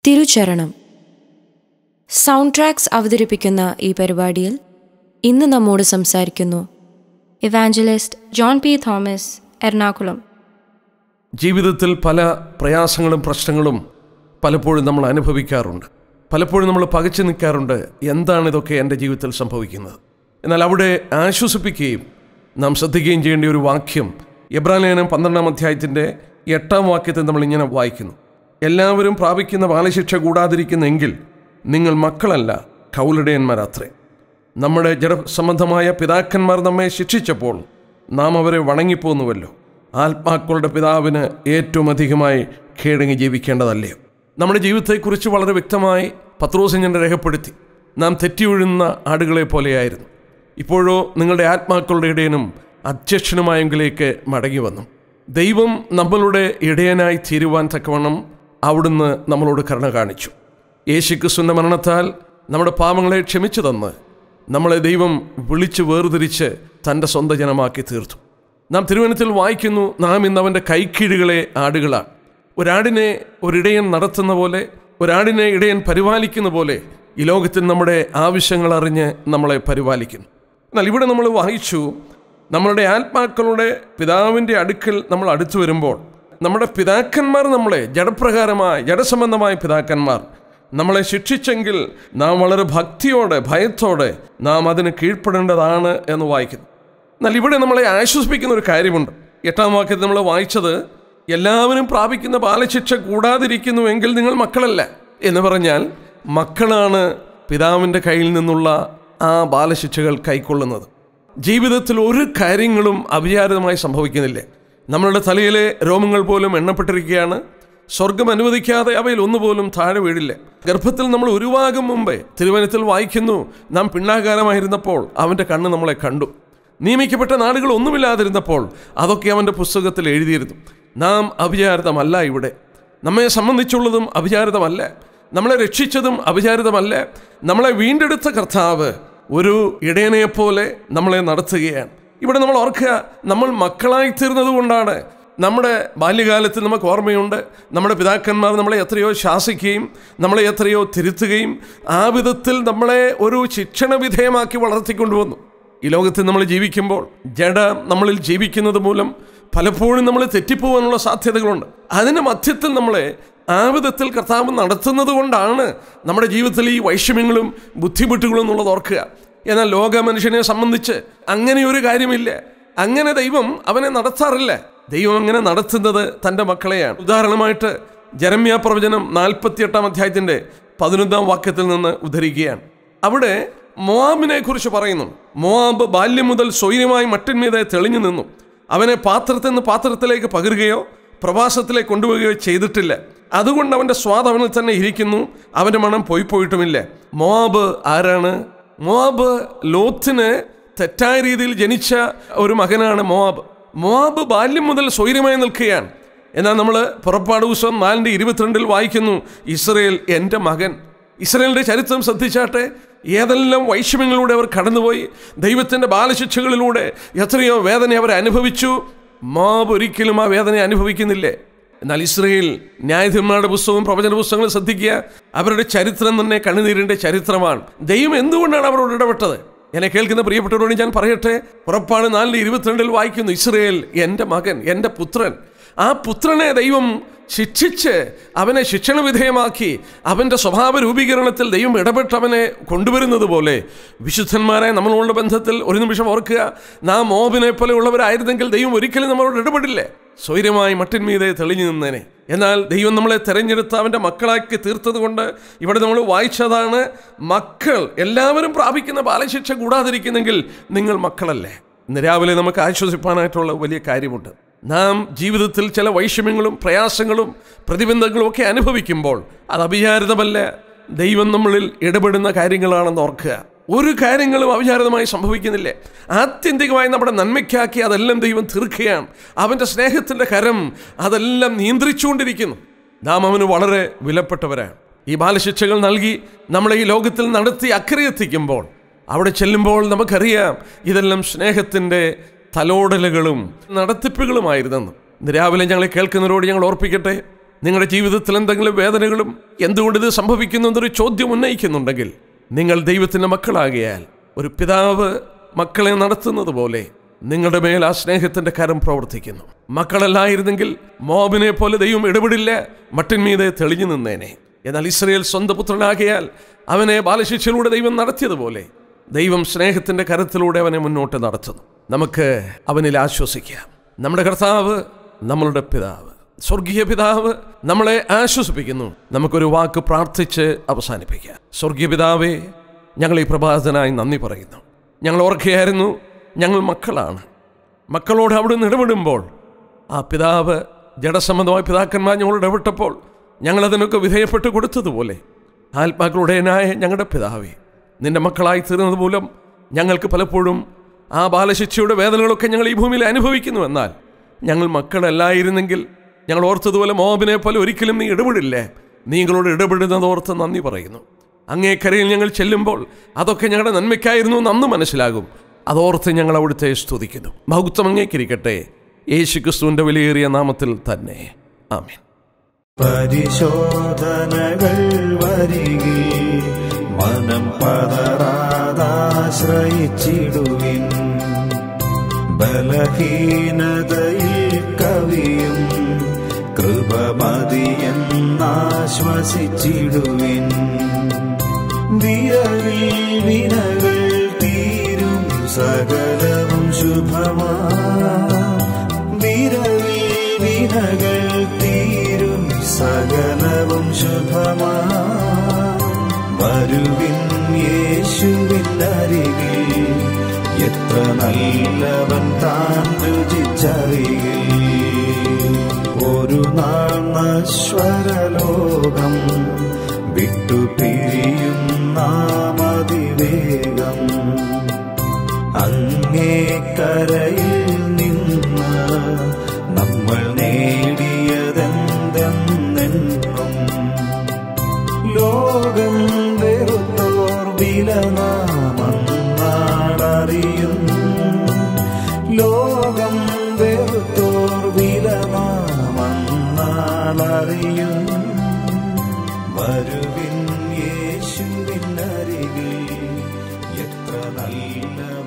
തിരുചരണം sound tracks അവതരിപ്പിക്കുന്ന ഈ പരിപാടിയിൽ ഇന്ന് നമ്മോട് സംസാരിക്കുന്നു evangelist John P Thomas Ernakulam ജീവിതത്തിൽ പല പ്രയാസങ്ങളും പ്രശ്നങ്ങളും പലപ്പോഴും നമ്മൾ അനുഭവിക്കാറുണ്ട് പലപ്പോഴും നമ്മൾ പകച്ചു നിൽക്കാറുണ്ട് എന്താണ് ഇതൊക്കെ എൻ്റെ ജീവിതത്തിൽ സംഭവിക്കുന്നത് എന്നാൽ അവിടെ ആശ്വസിപ്പിക്കുകയും നാം ശ്രദ്ധിക്കുകയും ചെയ്യേണ്ട ഒരു വാക്യം എബ്രാലേനം പന്ത്രണ്ടാം അധ്യായത്തിൻ്റെ എട്ടാം വാക്യത്തിൽ നമ്മൾ ഇങ്ങനെ വായിക്കുന്നു എല്ലാവരും പ്രാപിക്കുന്ന ബാലശിക്ഷ കൂടാതിരിക്കുന്നെങ്കിൽ നിങ്ങൾ മക്കളല്ല കൗലടയന്മാരത്രേ നമ്മുടെ ജഡസംബന്ധമായ പിതാക്കന്മാർ നമ്മെ ശിക്ഷിച്ചപ്പോൾ നാം അവരെ വണങ്ങിപ്പോന്നുവല്ലോ ആത്മാക്കളുടെ പിതാവിന് ഏറ്റവും അധികമായി കീഴടങ്ങി ജീവിക്കേണ്ടതല്ലേ നമ്മുടെ ജീവിതത്തെക്കുറിച്ച് വളരെ വ്യക്തമായി പത്രോസ് ഞാൻ രേഖപ്പെടുത്തി നാം തെറ്റിയൊഴുന്ന ആടുകളെ പോലെയായിരുന്നു ഇപ്പോഴോ നിങ്ങളുടെ ആത്മാക്കളുടെ ഇടയനും അധ്യക്ഷനുമായെങ്കിലേക്ക് മടങ്ങി വന്നു ദൈവം നമ്മളുടെ ഇടയനായി തീരുവാൻ തക്കവണ്ണം അവിടുന്ന് നമ്മളോട് കരുണ കാണിച്ചു യേശുക്രിസ്തുവിൻ്റെ മരണത്താൽ നമ്മുടെ പാപങ്ങളെ ക്ഷമിച്ചു തന്ന് നമ്മളെ ദൈവം വിളിച്ച് വേർതിരിച്ച് തൻ്റെ സ്വന്തം ജനമാക്കി തീർത്തു നാം തിരുവനന്തപുരത്തിൽ വായിക്കുന്നു നാം ഇന്ന് അവൻ്റെ കൈക്കീഴുകളെ ആടുകളാണ് ഒരാടിനെ ഒരിടയൻ നടത്തുന്ന പോലെ ഒരാടിനെ ഇടയൻ പരിപാലിക്കുന്ന പോലെ ഈ ലോകത്തിൽ നമ്മുടെ ആവശ്യങ്ങൾ അറിഞ്ഞ് നമ്മളെ പരിപാലിക്കുന്നു എന്നാൽ ഇവിടെ നമ്മൾ വായിച്ചു നമ്മളുടെ ആത്മാക്കളുടെ പിതാവിൻ്റെ അടുക്കൽ നമ്മൾ അടുത്തു വരുമ്പോൾ നമ്മുടെ പിതാക്കന്മാർ നമ്മളെ ജഡപ്രകാരമായ ജഡസംബന്ധമായ പിതാക്കന്മാർ നമ്മളെ ശിക്ഷിച്ചെങ്കിൽ നാം വളരെ ഭക്തിയോടെ ഭയത്തോടെ നാം അതിന് കീഴ്പ്പെടേണ്ടതാണ് എന്ന് വായിക്കുന്നു എന്നാൽ ഇവിടെ നമ്മളെ ആശ്വസിപ്പിക്കുന്ന ഒരു കാര്യമുണ്ട് എട്ടാം വാക്യത്തിൽ നമ്മൾ വായിച്ചത് എല്ലാവരും പ്രാപിക്കുന്ന ബാലശിക്ഷ കൂടാതിരിക്കുന്നുവെങ്കിൽ നിങ്ങൾ മക്കളല്ല എന്ന് പറഞ്ഞാൽ മക്കളാണ് പിതാവിൻ്റെ കയ്യിൽ നിന്നുള്ള ആ ബാലശിക്ഷകൾ കൈക്കൊള്ളുന്നത് ജീവിതത്തിൽ ഒരു കാര്യങ്ങളും അവിചാരിതമായി സംഭവിക്കുന്നില്ല നമ്മളുടെ തലയിലെ രോമങ്ങൾ പോലും എണ്ണപ്പെട്ടിരിക്കുകയാണ് സ്വർഗം അനുവദിക്കാതെ അവയിൽ ഒന്നുപോലും താഴെ വീഴില്ല ഗർഭത്തിൽ നമ്മൾ ഉരുവാകും മുമ്പേ തിരുവനത്തിൽ വായിക്കുന്നു നാം പിണ്ണാകാരമായിരുന്നപ്പോൾ അവൻ്റെ കണ്ണ് നമ്മളെ കണ്ടു നിയമിക്കപ്പെട്ട നാടുകൾ ഒന്നുമില്ലാതിരുന്നപ്പോൾ അതൊക്കെ അവൻ്റെ പുസ്തകത്തിൽ എഴുതിയിരുന്നു നാം അവിചാരിതമല്ല ഇവിടെ നമ്മെ സംബന്ധിച്ചുള്ളതും അവിചാരിതമല്ല നമ്മളെ രക്ഷിച്ചതും അവിചാരിതമല്ല നമ്മളെ വീണ്ടെടുത്ത കർത്താവ് ഒരു ഇടയനെപ്പോലെ നമ്മളെ നടത്തുകയാണ് ഇവിടെ നമ്മൾ ഓർക്കുക നമ്മൾ മക്കളായി തീർന്നത് കൊണ്ടാണ് നമ്മുടെ ബാല്യകാലത്തിൽ നമുക്ക് ഓർമ്മയുണ്ട് നമ്മുടെ പിതാക്കന്മാർ നമ്മളെ എത്രയോ ശാസിക്കുകയും നമ്മളെ എത്രയോ തിരുത്തുകയും ആ വിധത്തിൽ നമ്മളെ ഒരു ശിക്ഷണ വിധേയമാക്കി വളർത്തിക്കൊണ്ടുവന്നു ഈ ലോകത്തിൽ നമ്മൾ ജീവിക്കുമ്പോൾ ജഡ നമ്മളിൽ ജീവിക്കുന്നത് മൂലം പലപ്പോഴും നമ്മൾ തെറ്റിപ്പോകാനുള്ള സാധ്യതകളുണ്ട് അതിന് മധ്യത്തിൽ നമ്മളെ ആ വിധത്തിൽ കർത്താവ് നടത്തുന്നത് കൊണ്ടാണ് നമ്മുടെ ജീവിതത്തിൽ ഈ വൈഷമ്യങ്ങളും ബുദ്ധിമുട്ടുകളും എന്നുള്ളത് ഓർക്കുക എന്നാൽ ലോക മനുഷ്യനെ സംബന്ധിച്ച് അങ്ങനെ ഒരു കാര്യമില്ല അങ്ങനെ ദൈവം അവനെ നടത്താറില്ല ദൈവം അങ്ങനെ നടത്തുന്നത് തൻ്റെ മക്കളെയാണ് ഉദാഹരണമായിട്ട് ജരമ്യ പ്രവചനം നാൽപ്പത്തിയെട്ടാം അധ്യായത്തിൻ്റെ പതിനൊന്നാം വാക്യത്തിൽ നിന്ന് ഉദ്ധരിക്കുകയാണ് അവിടെ മോവാബിനെ കുറിച്ച് പറയുന്നു മോവാബ് ബാല്യം മുതൽ സ്വൈര്യമായി മട്ടിന്മീതെ തെളിഞ്ഞു നിന്നു അവനെ പാത്രത്തിൽ നിന്ന് പാത്രത്തിലേക്ക് പകരുകയോ പ്രവാസത്തിലേക്ക് കൊണ്ടുപോവുകയോ ചെയ്തിട്ടില്ല അതുകൊണ്ട് അവൻ്റെ സ്വാദ് അവനിൽ തന്നെ ഇരിക്കുന്നു അവൻ്റെ മണം പോയി പോയിട്ടുമില്ല മോവാബ് ആരാണ് മോവാബ് ലോത്തിന് തെറ്റായ രീതിയിൽ ജനിച്ച ഒരു മകനാണ് മോവാബ് മോവാബ് ബാല്യം മുതൽ സ്വൈര്യമായി നിൽക്കുകയാണ് എന്നാൽ നമ്മൾ പുറപ്പാട് പുസ്തകം നാലിൻ്റെ ഇരുപത്തിരണ്ടിൽ വായിക്കുന്നു ഇസ്രയേൽ എൻ്റെ മകൻ ഇസ്രയേലിൻ്റെ ചരിത്രം ശ്രദ്ധിച്ചാട്ടെ ഏതെല്ലാം വൈഷമ്യങ്ങളിലൂടെ അവർ കടന്നുപോയി ദൈവത്തിൻ്റെ ബാലശിക്ഷകളിലൂടെ എത്രയോ വേദന അവർ അനുഭവിച്ചു മോബ് ഒരിക്കലും ആ വേദന അനുഭവിക്കുന്നില്ലേ എന്നാൽ ഇസ്രയേൽ ന്യായാധിപന്മാരുടെ പുസ്തകവും പ്രവചന പുസ്തകങ്ങളും ശ്രദ്ധിക്കുക അവരുടെ ചരിത്രം തന്നെ കണ്ണുനീരിൻ്റെ ചരിത്രമാണ് ദൈവം എന്തുകൊണ്ടാണ് അവരോട് ഇടപെട്ടത് എന്നെ കേൾക്കുന്ന പ്രിയപ്പെട്ടവരോട് ഞാൻ പറയട്ടെ പുറപ്പാട് നാലിൽ ഇരുപത്തിരണ്ടിൽ വായിക്കുന്നു ഇസ്രയേൽ എൻ്റെ മകൻ എൻ്റെ പുത്രൻ ആ പുത്രനെ ദൈവം ശിക്ഷിച്ച് അവനെ ശിക്ഷണ വിധേയമാക്കി അവൻ്റെ സ്വഭാവ രൂപീകരണത്തിൽ ദൈവം ഇടപെട്ട് അവനെ കൊണ്ടുവരുന്നത് പോലെ വിശുദ്ധന്മാരെ നമ്മളുള്ള ബന്ധത്തിൽ ഒരു നിമിഷം ഓർക്കുക നാം മോബിനെ പോലെ ഉള്ളവരായിരുന്നെങ്കിൽ ദൈവം ഒരിക്കലും നമ്മളോട് ഇടപെടില്ലേ സ്വൈര്യമായി മട്ടിന്മീതെ തെളിഞ്ഞു നിന്നേനെ എന്നാൽ ദൈവം നമ്മളെ തെരഞ്ഞെടുത്ത് അവൻ്റെ മക്കളാക്കി തീർത്തത് കൊണ്ട് ഇവിടെ നമ്മൾ വായിച്ചതാണ് മക്കൾ എല്ലാവരും പ്രാപിക്കുന്ന ബാലശിക്ഷ കൂടാതിരിക്കുന്നെങ്കിൽ നിങ്ങൾ മക്കളല്ലേ ഇന്ന് രാവിലെ നമുക്ക് ആശ്വസിപ്പാനായിട്ടുള്ള വലിയ കാര്യമുണ്ട് നാം ജീവിതത്തിൽ ചില വൈഷമ്യങ്ങളും പ്രയാസങ്ങളും പ്രതിബന്ധങ്ങളും ഒക്കെ അനുഭവിക്കുമ്പോൾ അത് അവിചാരിതമല്ല ദൈവം നമ്മളിൽ ഇടപെടുന്ന കാര്യങ്ങളാണെന്ന് ഓർക്കുക ഒരു കാര്യങ്ങളും അവിചാരിതമായി സംഭവിക്കുന്നില്ല ആത്യന്തികമായി നമ്മുടെ നന്മയ്ക്കാക്കി അതെല്ലാം ദൈവം തീർക്കുകയാണ് അവൻ്റെ സ്നേഹത്തിൻ്റെ കരം അതെല്ലാം നിയന്ത്രിച്ചുകൊണ്ടിരിക്കുന്നു നാം അവന് വളരെ വിലപ്പെട്ടവരാണ് ഈ ബാലശിക്ഷകൾ നൽകി നമ്മളെ ഈ ലോകത്തിൽ നടത്തി അക്കരയെത്തിക്കുമ്പോൾ അവിടെ ചെല്ലുമ്പോൾ നമുക്കറിയാം ഇതെല്ലാം സ്നേഹത്തിൻ്റെ തലോടലുകളും നടത്തിപ്പുകളുമായിരുന്നെന്ന് ഇന്ന് രാവിലെ ഞങ്ങളെ കേൾക്കുന്നവരോട് ഞങ്ങൾ ഓർപ്പിക്കട്ടെ നിങ്ങളുടെ ജീവിതത്തിൽ എന്തെങ്കിലും വേദനകളും എന്തുകൊണ്ട് ഇത് സംഭവിക്കുന്നു എന്നൊരു ചോദ്യം ഉന്നയിക്കുന്നുണ്ടെങ്കിൽ നിങ്ങൾ ദൈവത്തിൻ്റെ മക്കളാകിയാൽ ഒരു പിതാവ് മക്കളെ നടത്തുന്നത് പോലെ നിങ്ങളുടെ മേൽ ആ സ്നേഹത്തിന്റെ കരം പ്രവർത്തിക്കുന്നു മക്കളല്ലായിരുന്നെങ്കിൽ മോബിനെ പോലെ ദൈവം ഇടപെടില്ല മട്ടിന്മീതെ തെളിഞ്ഞു നിന്നേനെ എന്നാൽ ഇസ്രയേൽ സ്വന്തം പുത്രനാകിയാൽ അവനെ ബാലശിക്ഷയിലൂടെ ദൈവം നടത്തിയതുപോലെ ദൈവം സ്നേഹത്തിന്റെ കരത്തിലൂടെ അവനെ മുന്നോട്ട് നടത്തുന്നു നമുക്ക് അവനിൽ ആശ്വസിക്കാം നമ്മുടെ കർത്താവ് നമ്മളുടെ പിതാവ് സ്വർഗീയ പിതാവ് നമ്മളെ ആശ്വസിപ്പിക്കുന്നു നമുക്കൊരു വാക്ക് പ്രാർത്ഥിച്ച് അവസാനിപ്പിക്കാം സ്വർഗീയ പിതാവേ ഞങ്ങൾ ഈ പ്രഭാതനായി നന്ദി പറയുന്നു ഞങ്ങൾ ഓർക്കുകയായിരുന്നു ഞങ്ങൾ മക്കളാണ് മക്കളോട് അവിടുന്ന് ഇടപെടുമ്പോൾ ആ പിതാവ് ജഡസംബന്ധമായ പിതാക്കന്മാർ ഞങ്ങളോട് ഇടപെട്ടപ്പോൾ ഞങ്ങളതിനൊക്കെ വിധേയപ്പെട്ട് കൊടുത്തതുപോലെ ആത്മാക്കളുടേനായ ഞങ്ങളുടെ പിതാവേ നിന്റെ മക്കളായി തീർന്നത് മൂലം ഞങ്ങൾക്ക് പലപ്പോഴും ആ ബാലശിക്ഷയുടെ വേദനകളൊക്കെ ഞങ്ങൾ ഈ ഭൂമിയിൽ അനുഭവിക്കുന്നു എന്നാൽ ഞങ്ങൾ മക്കളല്ലായിരുന്നെങ്കിൽ ഞങ്ങൾ ഓർത്തതുപോലെ മോബിനെ പോലെ ഒരിക്കലും നീ ഇടപെടില്ലേ നീങ്ങളോട് ഇടപെടുന്നത് ഓർത്ത് നന്ദി പറയുന്നു അങ്ങേക്കരയിൽ ഞങ്ങൾ ചെല്ലുമ്പോൾ അതൊക്കെ ഞങ്ങളുടെ നന്മയ്ക്കായിരുന്നു എന്ന് അന്ന് മനസ്സിലാകും അതോർത്ത് ഞങ്ങൾ അവിടുത്തെ സ്തുതിക്കുന്നു മഹത്വം അങ്ങേക്കിരിക്കട്ടെ യേശു ക്രിസ്തുവിൻ്റെ വിലയേറിയ നാമത്തിൽ തന്നെ ആമീൻ പരിശോധനകൾ വരികി മനം പതറാതാശ്രയിച്ചിടുവിൻ ബലഹീനതയിൽ കവിയും കൃപമതിയെന്നാശ്വസിച്ചിടുവിൻ വിരവിൽ വിനകൾ തീരും സകലവും ശുഭമാ വിരവിൽ വിനകൾ തീരും സകലവും ശുഭമാ വരുവിൻ യേശുവിൻ അരികിൽ എത്ര നല്ലവൻ താൻ രുചിച്ചറിയിൽ ഒരു നാൾ നശ്വരലോകം വിട്ടു പിരിയും നാമതിവേഗം അങ്ങേ കരയിൽ നിന്ന് നമ്മൾ നേടിയതെന്തെന്നെന്നും ലോകം വെറുത്തോർ വിലനാമന്നാളറിയും ലോകം വെറുത്തോർ വിലനാമന്നാളറിയും വരുവിൻ യേശുവിൻ അരികിൽ എത്ര നല്ലവൻ